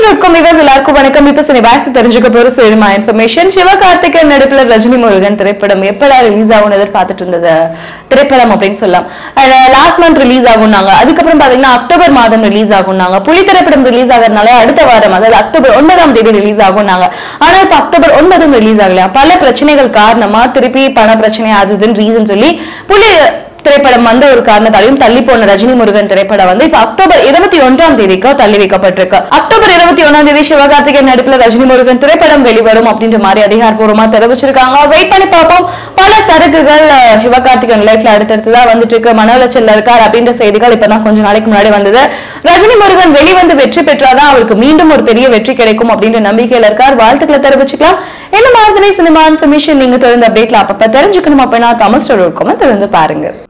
dot விவாஸ் எல்லாருக்கும் வணக்கம் இப்ப சினி வாய்ஸ் தெரிஞ்சுக்க போற சினிமா இன்ஃபர்மேஷன் சிவகார்த்திகேயன் நடிப்புல ரஜினி முருகன் திரைப்படம் எப்படா ரிலீஸ் ஆகும் எதிர்பார்த்துட்டு இருந்தது திரைப்படம் அப்படின்னு சொல்லலாம் லாஸ்ட் மந்த் ரிலீஸ் ஆகும்னாங்க அதுக்கப்புறம் பாத்தீங்கன்னா அக்டோபர் மாதம் ரிலீஸ் ஆகும்னாங்க புலி திரைப்படம் ரிலீஸ் ஆகிறதுனால அடுத்த வாரம் அதாவது அக்டோபர் ஒன்பதாம் தேதி ரிலீஸ் ஆகும்னாங்க ஆனா இப்ப அக்டோபர் ஒன்பதும் ரிலீஸ் ஆகலையா பல பிரச்சனைகள் காரணமா திருப்பி பண பிரச்சனை அது இதுன்னு ரீசன் சொல்லி புலி திரைப்படம் வந்த ஒரு காரணத்தாலையும் தள்ளி போன ரஜினி முருகன் திரைப்படம் வந்து இப்ப அக்டோபர் இருபத்தி ஒன்றாம் தேதிக்கு தள்ளி வைக்கப்பட்டிருக்கு அக்டோபர் இருபத்தி ஒன்னாம் தேதி சிவகார்த்திகேயன் நடிப்புல ரஜினி முருகன் திரைப்படம் வெளிவரும் அப்படின்ற மாதிரி அதிகாரப்பூர்வமா தெரிவிச்சிருக்காங்க வெயிட் பண்ணி பார்ப்போம் பல சரக்குகள் அஹ், சிவகார்த்திகேயன் லைஃப்ல அடுத்தடுத்ததா வந்துட்டு இருக்கு மன உளைச்சல்ல இருக்கார் அப்படின்ற செய்திகள் இப்பதான் கொஞ்ச நாளைக்கு முன்னாடி வந்தது ரஜினி முருகன் வெளிவந்து வெற்றி பெற்றாதான் அவருக்கு மீண்டும் ஒரு பெரிய வெற்றி கிடைக்கும் அப்படின்ற நம்பிக்கையில இருக்கார் வாழ்த்துக்களை தெரிவிச்சுக்கலாம் என்ன மாதிரி சினிமா இன்ஃபர்மேஷன் நீங்க தொடர்ந்து அப்டேட்ல அப்பப்ப தெரிஞ்சுக்கணும் அப்படின்னா தமிழ் ஸ்டோர் இருக்கும் தொடர்ந்து பாருங்க